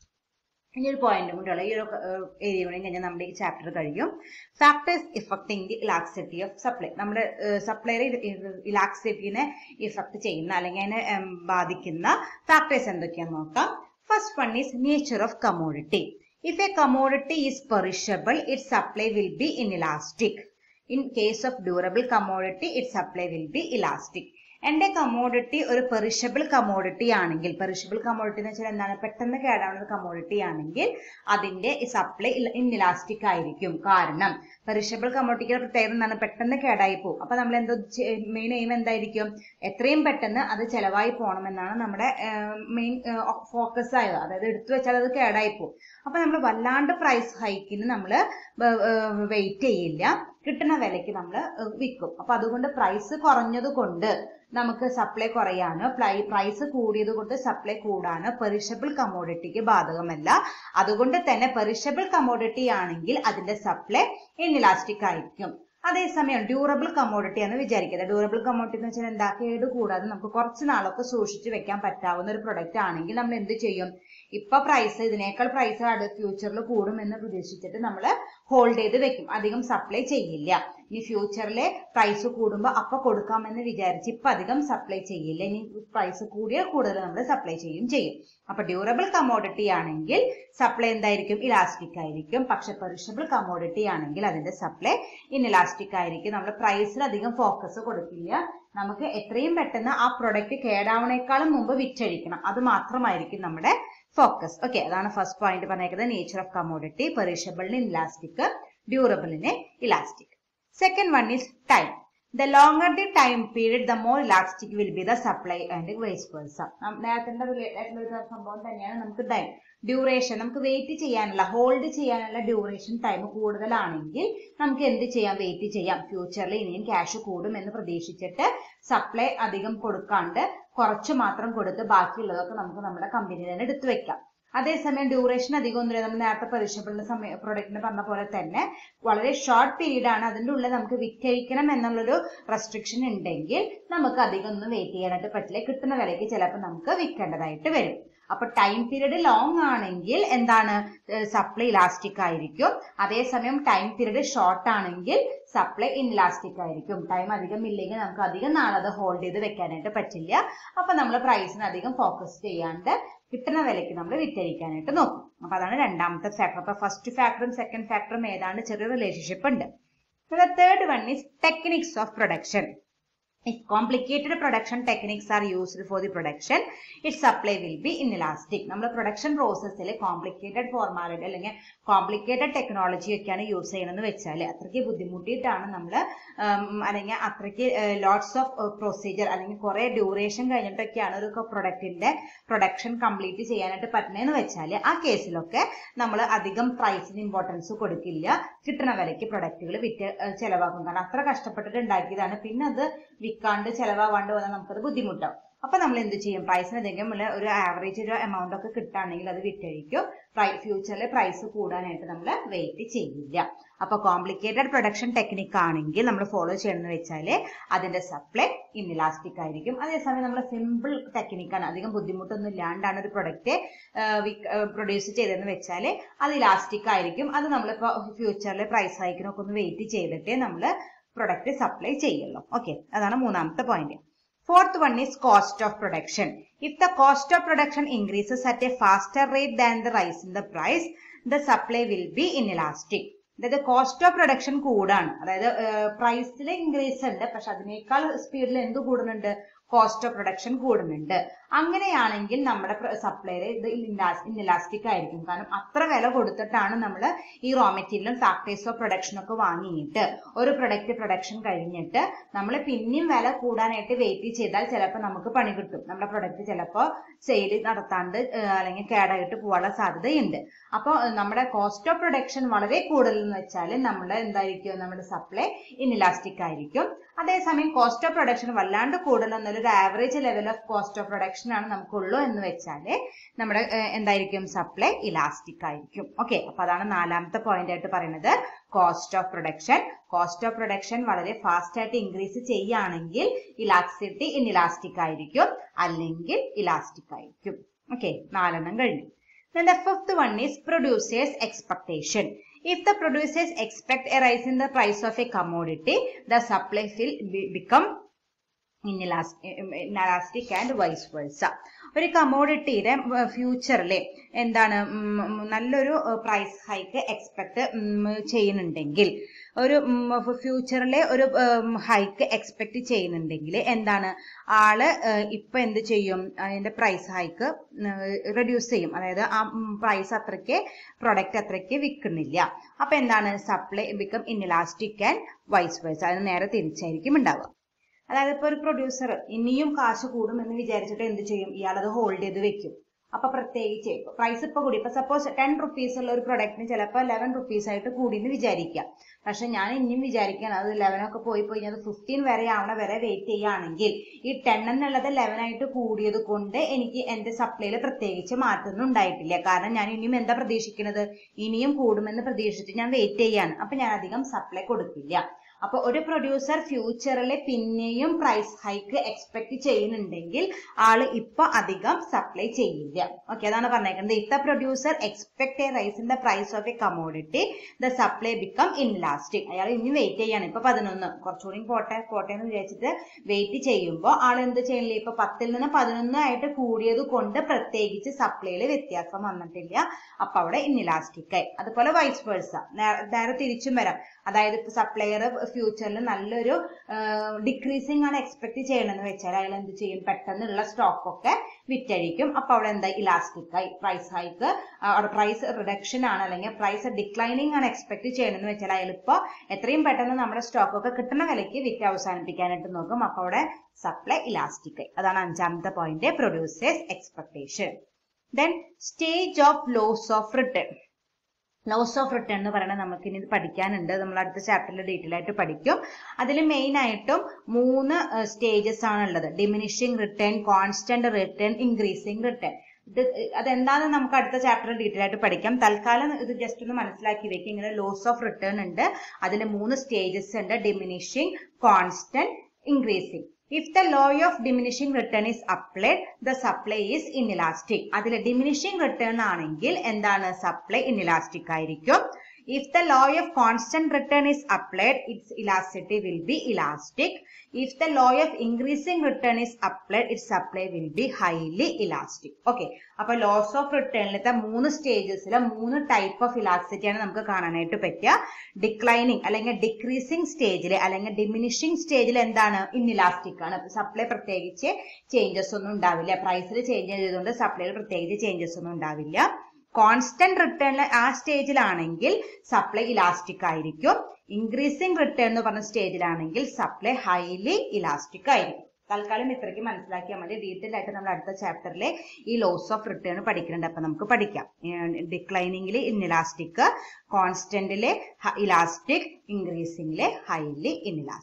S1: ഇനി ഒരു പോയിന്റ് കൂടെയുള്ള ഈ ഒരു ഏരിയ കൂടെ കഴിഞ്ഞാൽ നമ്മുടെ ഈ ചാപ്റ്റർ കഴിയും factors affecting the elasticity of supply നമ്മുടെ സപ്ലൈയുടെ ഇലാക്സിറ്റിനെ ഇഫക്ട് ചെയ്യുന്ന അല്ലെങ്കിൽ അതിനെ ഉം, ബാധിക്കുന്ന ഫാക്ടേഴ്സ് എന്തൊക്കെയാന്ന് നോക്കാം first one is nature of commodity if a commodity is perishable it supply will be inelastic in case of durable commodity it supply will be elastic എന്റെ കമോഡിറ്റി ഒരു പെറിഷബിൾ കമോഡിറ്റി ആണെങ്കിൽ പെറിഷബിൾ കമോഡിറ്റി എന്ന് വെച്ചാൽ എന്താണ് പെട്ടെന്ന് കേടാവുന്ന commodity ആണെങ്കിൽ അതിന്റെ supply inelastic ആയിരിക്കും കാരണം പെറിഷബിൾ കമോഡിറ്റിയുടെ പ്രത്യേകത എന്താണ് പെട്ടെന്ന് കേടായി പോകും അപ്പൊ നമ്മൾ എന്തോ മെയിൻ എയിം എന്തായിരിക്കും എത്രയും പെട്ടെന്ന് അത് ചെലവായി പോകണമെന്നാണ് നമ്മുടെ മെയിൻ ഫോക്കസ് ആയത് അതായത് എടുത്തു വെച്ചാൽ അത് കേടായി പോകും അപ്പൊ നമ്മൾ വല്ലാണ്ട് പ്രൈസ് ഹൈക്കിന് നമ്മൾ വെയിറ്റ് ചെയ്യില്ല കിട്ടുന്ന വിലയ്ക്ക് നമ്മൾ വിൽക്കും അപ്പൊ അതുകൊണ്ട് പ്രൈസ് കുറഞ്ഞത് കൊണ്ട് നമുക്ക് സപ്ലൈ കുറയാനോ പ്രൈസ് കൂടിയത് കൊണ്ട് സപ്ലൈ കൂടാനോ പെറിഷബിൾ കമോഡിറ്റിക്ക് ബാധകമല്ല അതുകൊണ്ട് തന്നെ പെറിഷബിൾ കമോഡിറ്റി ആണെങ്കിൽ അതിന്റെ സപ്ലൈ ഇൻഇലാസ്റ്റിക് ആയിരിക്കും അതേസമയം ഡ്യൂറബിൾ കമോഡിറ്റി എന്ന് വിചാരിക്കുന്നത് ഡ്യൂറബിൾ കമോഡിറ്റി എന്ന് വെച്ചാൽ എന്താ കേട് കൂടാതെ നമുക്ക് കുറച്ച് നാളൊക്കെ സൂക്ഷിച്ചു വെക്കാൻ പറ്റാവുന്ന ഒരു പ്രൊഡക്റ്റ് ആണെങ്കിൽ നമ്മൾ എന്ത് ചെയ്യും ഇപ്പൊ പ്രൈസ് ഇതിനേക്കാൾ പ്രൈസ് അടുത്ത ഫ്യൂച്ചറിൽ കൂടുമെന്ന് പ്രതീക്ഷിച്ചിട്ട് നമ്മൾ ഹോൾഡ് ചെയ്ത് വെക്കും അധികം സപ്ലൈ ചെയ്യില്ല ഇനി ഫ്യൂച്ചറിലെ പ്രൈസ് കൂടുമ്പോൾ അപ്പൊ കൊടുക്കാമെന്ന് വിചാരിച്ച് ഇപ്പൊ അധികം സപ്ലൈ ചെയ്യില്ല ഇനി പ്രൈസ് കൂടിയാൽ കൂടുതൽ നമ്മൾ സപ്ലൈ ചെയ്യും ചെയ്യും അപ്പൊ ഡ്യൂറബിൾ കമോഡിറ്റി ആണെങ്കിൽ സപ്ലൈ എന്തായിരിക്കും ഇലാസ്റ്റിക് ആയിരിക്കും പക്ഷെ പെറിഷബിൾ കമോഡിറ്റി ആണെങ്കിൽ അതിന്റെ സപ്ലൈ ഇൻഇലാസ്റ്റിക് ആയിരിക്കും നമ്മൾ പ്രൈസിൽ അധികം ഫോക്കസ് കൊടുക്കില്ല നമുക്ക് എത്രയും പെട്ടെന്ന് ആ പ്രൊഡക്റ്റ് കേടാവണേക്കാളും മുമ്പ് വിറ്റഴിക്കണം അത് മാത്രമായിരിക്കും നമ്മുടെ ഫോക്കസ് ഓക്കെ അതാണ് ഫസ്റ്റ് പോയിന്റ് പറഞ്ഞേക്കുന്നത് നേച്ചർ ഓഫ് കമോഡിറ്റി പെറിഷബിളിന് ഇലാസ്റ്റിക് ഡ്യൂറബിളിന് elastic second one is time the longer the time period the more elastic will be the supply and vice versa നേരത്തെ റിലേറ്റഡ് ആയിട്ടുള്ള ഒരു സംഭവം തന്നെയാണ് നമുക്ക് ടൈം ഡ്യൂറേഷൻ നമുക്ക് വെയിറ്റ് ചെയ്യാനുള്ള ഹോൾഡ് ചെയ്യാനുള്ള ഡ്യൂറേഷൻ ടൈം കൂടുതലാണെങ്കിൽ നമുക്ക് എന്ത് ചെയ്യാം വെയിറ്റ് ചെയ്യാം ഫ്യൂച്ചറിൽ ഇനിയും ക്യാഷ് കൂടും എന്ന് പ്രതീക്ഷിച്ചിട്ട് സപ്ലൈ അധികം കൊടുക്കാണ്ട് കുറച്ച് മാത്രം കൊടുത്ത് ബാക്കിയുള്ളതൊക്കെ നമുക്ക് നമ്മുടെ കമ്പനിയിൽ തന്നെ എടുത്തു വെക്കാം അതേസമയം ഡ്യൂറേഷൻ അധികം ഒന്നുമില്ല നമ്മൾ നേരത്തെ പെരിഷബിളിന്റെ സമയ പ്രൊഡക്റ്റിന് പറഞ്ഞ പോലെ തന്നെ വളരെ ഷോർട്ട് പീരീഡ് ആണ് അതിന്റെ ഉള്ളിൽ നമുക്ക് വിറ്റഴിക്കണം എന്നുള്ളൊരു റെസ്ട്രിക്ഷൻ ഉണ്ടെങ്കിൽ നമുക്ക് അധികം ഒന്നും വെയിറ്റ് ചെയ്യാനായിട്ട് പറ്റില്ല കിട്ടുന്ന വിലയ്ക്ക് ചിലപ്പോൾ നമുക്ക് വിൽക്കേണ്ടതായിട്ട് വരും അപ്പൊ ടൈം പീരീഡ് ലോങ് ആണെങ്കിൽ എന്താണ് സപ്ലൈ ഇലാസ്റ്റിക് ആയിരിക്കും അതേസമയം ടൈം പീരീഡ് ഷോർട്ട് ആണെങ്കിൽ സപ്ലൈ ഇൻഇലാസ്റ്റിക് ആയിരിക്കും ടൈം അധികം ഇല്ലെങ്കിൽ നമുക്ക് അധികം നാളത് ഹോൾഡ് ചെയ്ത് വെക്കാനായിട്ട് പറ്റില്ല അപ്പൊ നമ്മൾ പ്രൈസിന് അധികം ഫോക്കസ് ചെയ്യാണ്ട് കിട്ടുന്ന വിലയ്ക്ക് നമ്മൾ വിറ്റഴിക്കാനായിട്ട് നോക്കും അപ്പൊ അതാണ് രണ്ടാമത്തെ ഫാക്ടർ അപ്പൊ ഫസ്റ്റ് ഫാക്ടറും സെക്കൻഡ് ഫാക്ടറും ഏതാണ്ട് ചെറിയ റിലേഷൻഷിപ്പ് ഉണ്ട് third one is techniques of production If complicated production techniques are used for the production, its supply will be inelastic. നമ്മൾ പ്രൊഡക്ഷൻ പ്രോസസ്സിൽ കോംപ്ലിക്കേറ്റഡ് ഫോർമാലിറ്റി അല്ലെങ്കിൽ കോംപ്ലിക്കേറ്റഡ് ടെക്നോളജി ഒക്കെയാണ് യൂസ് ചെയ്യണമെന്ന് വെച്ചാൽ അത്രയ്ക്ക് ബുദ്ധിമുട്ടിയിട്ടാണ് നമ്മൾ അല്ലെങ്കിൽ അത്രയ്ക്ക് ലോട്ട്സ് ഓഫ് പ്രൊസീജിയർ അല്ലെങ്കിൽ കുറെ ഡ്യൂറേഷൻ കഴിഞ്ഞിട്ടൊക്കെയാണ് ഒരു പ്രൊഡക്റ്റിന്റെ പ്രൊഡക്ഷൻ കംപ്ലീറ്റ് ചെയ്യാനായിട്ട് പറ്റുന്നതെന്ന് വെച്ചാൽ ആ കേസിലൊക്കെ നമ്മൾ അധികം പ്രൈസിന് ഇമ്പോർട്ടൻസ് കൊടുക്കില്ല കിട്ടുന്ന വിലയ്ക്ക് പ്രൊഡക്റ്റുകൾ വിറ്റ് ഏഹ് ചെലവാക്കും കാരണം അത്ര കഷ്ടപ്പെട്ടിട്ട് ഉണ്ടാക്കിയതാണ് പിന്നെ അത് വിൽക്കാണ്ട് ചെലവാവാണ്ട് വന്നാൽ നമുക്കത് ബുദ്ധിമുട്ടാവും അപ്പൊ നമ്മൾ എന്ത് ചെയ്യും പ്രൈസിന് എന്തെങ്കിലും ഉള്ള ഒരു ആവറേജ് ഒരു എമൗണ്ട് ഒക്കെ കിട്ടുകയാണെങ്കിൽ അത് വിറ്റഴിക്കും ഫ്യൂച്ചറിൽ പ്രൈസ് കൂടാനായിട്ട് നമ്മൾ വെയിറ്റ് ചെയ്യില്ല അപ്പൊ കോംപ്ലിക്കേറ്റഡ് പ്രൊഡക്ഷൻ ടെക്നിക് ആണെങ്കിൽ നമ്മൾ ഫോളോ ചെയ്യണമെന്ന് വെച്ചാൽ അതിന്റെ സപ്ലൈ ഇൻഇലാസ്റ്റിക് ആയിരിക്കും അതേസമയം നമ്മൾ സിമ്പിൾ ടെക്നിക്കാണ് അധികം ബുദ്ധിമുട്ടൊന്നും ഇല്ലാണ്ടാണ് ഒരു പ്രൊഡക്റ്റ് പ്രൊഡ്യൂസ് ചെയ്തതെന്ന് വെച്ചാൽ അത് ഇലാസ്റ്റിക് ആയിരിക്കും അത് നമ്മളിപ്പോൾ ഫ്യൂച്ചറിൽ പ്രൈസ് ഹൈക്കിനൊക്കെ ഒന്ന് വെയിറ്റ് ചെയ്തിട്ടേ നമ്മൾ പ്രൊഡക്റ്റ് സപ്ലൈ ചെയ്യുള്ളൂ ഓക്കെ അതാണ് മൂന്നാമത്തെ point Fourth one is cost of production. If the cost of production increases at a faster rate than the rise in the price, the supply will be inelastic. അതായത് cost of production കൂടാണ് അതായത് പ്രൈസിൽ increase ഉണ്ട് പക്ഷെ അതിനേക്കാൾ സ്പീഡിൽ എന്ത് കൂടുന്നുണ്ട് കോസ്റ്റ് ഓഫ് പ്രൊഡക്ഷൻ കൂടുന്നുണ്ട് അങ്ങനെയാണെങ്കിൽ നമ്മുടെ സപ്ലൈയിൽ ഇത് ഇൻഇലാസ്റ്റിക് ആയിരിക്കും കാരണം അത്ര വില കൊടുത്തിട്ടാണ് നമ്മൾ ഈ റോ മെറ്റീരിയലും ഫാക്ടറീസ് ഓഫ് പ്രൊഡക്ഷൻ ഒക്കെ വാങ്ങിയിട്ട് ഒരു പ്രൊഡക്റ്റ് പ്രൊഡക്ഷൻ കഴിഞ്ഞിട്ട് നമ്മൾ പിന്നെയും വില കൂടാനായിട്ട് വെയിറ്റ് ചെയ്താൽ ചിലപ്പോൾ നമുക്ക് പണി കിട്ടും നമ്മുടെ പ്രൊഡക്റ്റ് ചിലപ്പോൾ സെയിൽ നടത്താണ്ട് അല്ലെങ്കിൽ കേടായിട്ട് പോകാനുള്ള സാധ്യതയുണ്ട് അപ്പോൾ നമ്മുടെ കോസ്റ്റ് ഓഫ് പ്രൊഡക്ഷൻ വളരെ കൂടുതൽ എന്ന് വെച്ചാൽ നമ്മൾ എന്തായിരിക്കും നമ്മുടെ സപ്ലൈ ഇൻഇലാസ്റ്റിക് ആയിരിക്കും അതേസമയം കോസ്റ്റ് ഓഫ് പ്രൊഡക്ഷൻ വല്ലാണ്ട് കൂടുതലൊന്നും ഒരു average level of cost of production ആണ് നമുക്കുള്ളൂ എന്ന് വെച്ചാൽ നമ്മുടെ എന്തായിരിക്കും സപ്ലൈ ഇലാസ്റ്റിക് ആയിരിക്കും ഓക്കെ അപ്പൊ അതാണ് നാലാമത്തെ പോയിന്റ് ആയിട്ട് പറയുന്നത് cost of production cost of production വളരെ ഫാസ്റ്റ് ആയിട്ട് ഇൻക്രീസ് ചെയ്യുകയാണെങ്കിൽ ഇലാസ്റ്റിസിറ്റി ഇൻഇലാസ്റ്റിക് ആയിരിക്കും അല്ലെങ്കിൽ ഇലാസ്റ്റിക് ആയിരിക്കും ഓക്കെ നാലെണ്ണം കഴിഞ്ഞു Then the fifth one is producer's expectation. If the producers expect a rise in the price of a commodity, the supply will be, become inelastic and vice versa ഒരു കമോഡിറ്റിയുടെ ഫ്യൂച്ചറിൽ എന്താണ് നല്ലൊരു പ്രൈസ് ഹൈക്ക് എക്സ്പെക്ട് ചെയ്യുന്നുണ്ടെങ്കിൽ ഒരു ഫ്യൂച്ചറിലെ ഒരു hike expect ചെയ്യുന്നുണ്ടെങ്കിൽ എന്താണ് ആള് ഇപ്പൊ എന്ത് ചെയ്യും അതിന്റെ പ്രൈസ് ഹൈക്ക് റെഡ്യൂസ് ചെയ്യും അതായത് ആ പ്രൈസ് അത്രയ്ക്ക് പ്രൊഡക്റ്റ് അത്രയ്ക്ക് വിൽക്കുന്നില്ല അപ്പൊ എന്താണ് supply become inelastic and vice versa അതിന് നേരെ തിരിച്ചായിരിക്കും ഉണ്ടാവുക അതായത് ഇപ്പൊ ഒരു പ്രൊഡ്യൂസർ ഇനിയും കാശ് കൂടുമെന്ന് വിചാരിച്ചിട്ട് എന്ത് ചെയ്യും ഇയാളത് ഹോൾഡ് ചെയ്ത് വെക്കും അപ്പൊ പ്രത്യേകിച്ച് പ്രൈസ് ഇപ്പൊ കൂടി ഇപ്പൊ സപ്പോസ് ടെൻ റുപ്പീസ് ഉള്ള ഒരു പ്രൊഡക്റ്റിന് ചിലപ്പോൾ ലെവൻ റുപ്പീസ് ആയിട്ട് കൂടി എന്ന് വിചാരിക്കാം പക്ഷെ ഞാൻ ഇനിയും വിചാരിക്കുകയാണ് അത് ലെവൻ ഒക്കെ പോയി പോയി അത് ഫിഫ്റ്റീൻ വരെ ആവണ വരെ വെയിറ്റ് ചെയ്യുകയാണെങ്കിൽ ഈ ടെൻ എന്നുള്ളത് ലെവൻ ആയിട്ട് കൂടിയത് കൊണ്ട് എനിക്ക് എന്റെ സപ്ലൈയിൽ പ്രത്യേകിച്ച് മാറ്റമൊന്നും ഉണ്ടായിട്ടില്ല കാരണം ഞാൻ ഇനിയും എന്താ പ്രതീക്ഷിക്കുന്നത് ഇനിയും കൂടുമെന്ന് പ്രതീക്ഷിച്ചിട്ട് ഞാൻ വെയിറ്റ് ചെയ്യാണ് അപ്പൊ ഞാൻ അധികം സപ്ലൈ കൊടുക്കില്ല അപ്പൊ ഒരു പ്രൊഡ്യൂസർ ഫ്യൂച്ചറിൽ പിന്നെയും പ്രൈസ് ഹൈക്ക് എക്സ്പെക്ട് ചെയ്യുന്നുണ്ടെങ്കിൽ ആള് ഇപ്പൊ അധികം സപ്ലൈ ചെയ്യില്ല ഓക്കെ അതാണ് പറഞ്ഞേക്കുന്നത് if the producer expect a rise in the price of a commodity the supply become inelastic അയാൾ ഇനി വെയിറ്റ് ചെയ്യാണ് ഇപ്പൊ പതിനൊന്ന് കുറച്ചുകൂടി പോട്ടെ പോട്ടെ എന്ന് വിചാരിച്ചിട്ട് വെയിറ്റ് ചെയ്യുമ്പോൾ ആൾ എന്ത് ചെയ്യുന്നില്ല ഇപ്പൊ പത്തിൽ നിന്ന് പതിനൊന്ന് ആയിട്ട് കൂടിയത് കൊണ്ട് പ്രത്യേകിച്ച് സപ്ലൈയിൽ വ്യത്യാസം വന്നിട്ടില്ല അപ്പൊ അവിടെ ഇൻഇലാസ്റ്റിക് ആയി അതുപോലെ വൈസ് വേഴ്സ നേരെ തിരിച്ചും വരാം അതായത് ഇപ്പൊ സപ്ലയർ ഫ്യൂച്ചറിൽ നല്ലൊരു ഡിക്രീസിങ് ആണ് എക്സ്പെക്ട് ചെയ്യണമെന്ന് വെച്ചാൽ അയാൾ എന്ത് ചെയ്യും പെട്ടെന്നുള്ള സ്റ്റോക്ക് ഒക്കെ വിറ്റഴിക്കും അപ്പൊ അവിടെ എന്താ ഇലാസ്റ്റിക് ആയി പ്രൈസ് ഹൈക്ക് അവിടെ പ്രൈസ് റിഡക്ഷൻ ആണ് അല്ലെങ്കിൽ പ്രൈസ് ഡിക്ലൈനിങ് ആണ് എക്സ്പെക്ട് ചെയ്യണമെന്ന് വെച്ചാൽ അയാൾ ഇപ്പൊ എത്രയും പെട്ടെന്ന് നമ്മുടെ സ്റ്റോക്ക് ഒക്കെ കിട്ടുന്ന വിലയ്ക്ക് വിറ്റ് അവസാനിപ്പിക്കാനായിട്ട് നോക്കും അപ്പൊ അവിടെ സപ്ലൈ ഇലാസ്റ്റിക് ആയി അതാണ് അഞ്ചാമത്തെ point producers expectation then stage of laws of return laws of return എന്ന് പറയുന്നത് നമുക്ക് ഇനി ഇത് പഠിക്കാനുണ്ട് നമ്മൾ അടുത്ത ചാപ്റ്ററിൽ ഡീറ്റെയിൽ ആയിട്ട് പഠിക്കും അതിൽ മെയിൻ ആയിട്ടും മൂന്ന് സ്റ്റേജസ് ആണ് ഉള്ളത് diminishing return constant return increasing return ഇത് അതെന്താണെന്ന് നമുക്ക് അടുത്ത ചാപ്റ്ററിൽ ഡീറ്റെയിൽ ആയിട്ട് പഠിക്കാം തൽക്കാലം ഇത് ജസ്റ്റ് ഒന്ന് മനസ്സിലാക്കി വെക്കുക ഇങ്ങനെ ലോസ് ഓഫ് റിട്ടേൺ ഉണ്ട് അതിൽ മൂന്ന് സ്റ്റേജസ് ഉണ്ട് diminishing constant increasing if the law of diminishing return is applied the supply is inelastic അതിൽ ഡിമിനിഷിംഗ് റിട്ടേൺ ആണെങ്കിൽ എന്താണ് സപ്ലൈ ഇൻഇലാസ്റ്റിക് ആയിരിക്കും if the law of constant return is applied its elasticity will be elastic if the law of increasing return is applied it supply will be highly elastic okay അപ്പൊ laws of റിട്ടേണിലത്തെ മൂന്ന് സ്റ്റേജസിലെ മൂന്ന് type of ഇലാസ്റ്റിറ്റിയാണ് നമുക്ക് കാണാനായിട്ട് പറ്റുക declining അല്ലെങ്കിൽ decreasing സ്റ്റേജിൽ അല്ലെങ്കിൽ ഡിമിനിഷിംഗ് സ്റ്റേജിൽ എന്താണ് ഇൻഇലാസ്റ്റിക് ആണ് സപ്ലൈ പ്രത്യേകിച്ച് ചേഞ്ചസ് ഒന്നും ഉണ്ടാവില്ല പ്രൈസിൽ ചേഞ്ച് ചെയ്തുകൊണ്ട് സപ്ലൈയിൽ പ്രത്യേകിച്ച് ചേഞ്ചസ് ഒന്നും ഉണ്ടാവില്ല കോൺസ്റ്റന്റ് റിട്ടേണിൽ ആ സ്റ്റേജിലാണെങ്കിൽ സപ്ലൈ ഇലാസ്റ്റിക് ആയിരിക്കും ഇൻക്രീസിംഗ് റിട്ടേൺ എന്ന് പറഞ്ഞ സ്റ്റേജിലാണെങ്കിൽ സപ്ലൈ ഹൈലി ഇലാസ്റ്റിക് ആയിരിക്കും തൽക്കാലം ഇത്രയ്ക്ക് മനസ്സിലാക്കിയാൽ മതി ഡീറ്റെയിൽ ആയിട്ട് നമ്മൾ അടുത്ത ചാപ്റ്ററിലെ ഈ ലോസ് ഓഫ് റിട്ടേൺ പഠിക്കുന്നുണ്ട് അപ്പൊ നമുക്ക് പഠിക്കാം ഡിക്ലൈനിങ്ങിൽ ഇൻഇലാസ്റ്റിക് കോൺസ്റ്റന്റിലെ ഇലാസ്റ്റിക് ഇൻക്രീസിംഗിലെ ഹൈലി ഇൻഇലാസ്റ്റിക്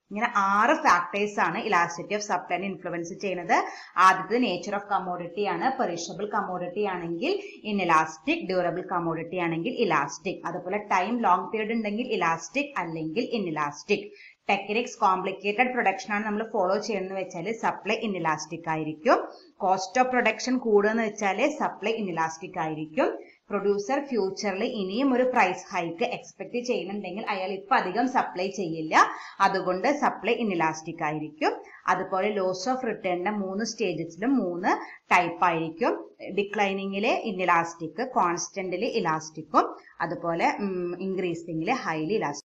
S1: ഇങ്ങനെ ആറ് ഫാക്ടേഴ്സ് ആണ് ഇലാസ്റ്റിറ്റി ഓഫ് സപ്ലൈനെ ഇൻഫ്ലുവൻസ് ചെയ്യുന്നത് ആദ്യത്തെ നേച്ചർ ഓഫ് കമോഡിറ്റി ആണ് പെറിഷബിൾ കമോഡിറ്റി ആണെങ്കിൽ ഇൻഇലാസ്റ്റിക് ഡ്യൂറബിൾ കമോഡിറ്റി ആണെങ്കിൽ ഇലാസ്റ്റിക് അതുപോലെ ടൈം ലോങ് പീരീഡ് ഉണ്ടെങ്കിൽ ഇലാസ്റ്റിക് അല്ലെങ്കിൽ ഇൻഇലാസ്റ്റിക് ടെക്നിക്സ് കോംപ്ലിക്കേറ്റഡ് പ്രൊഡക്ഷൻ ആണ് നമ്മൾ ഫോളോ ചെയ്യുന്നത് വെച്ചാൽ സപ്ലൈ ഇൻഇലാസ്റ്റിക് ആയിരിക്കും കോസ്റ്റ് ഓഫ് പ്രൊഡക്ഷൻ കൂടുകയെന്ന് വെച്ചാൽ സപ്ലൈ ഇൻഇലാസ്റ്റിക് ആയിരിക്കും പ്രൊഡ്യൂസർ ഫ്യൂച്ചറിൽ ഇനിയും ഒരു പ്രൈസ് ഹൈക്ക് എക്സ്പെക്ട് ചെയ്യുന്നുണ്ടെങ്കിൽ അയാൾ ഇപ്പൊ അധികം സപ്ലൈ ചെയ്യില്ല അതുകൊണ്ട് സപ്ലൈ ഇൻഇലാസ്റ്റിക് ആയിരിക്കും അതുപോലെ ലോസ് ഓഫ് റിട്ടേണിന്റെ മൂന്ന് സ്റ്റേജസിലും മൂന്ന് ടൈപ്പ് ആയിരിക്കും ഡിക്ലൈനിങ്ങിലെ ഇൻഇലാസ്റ്റിക് കോൺസ്റ്റന്റില് ഇലാസ്റ്റിക്കും അതുപോലെ ഇൻക്രീസിംഗില് ഹൈലി ഇലാസ്റ്റിക്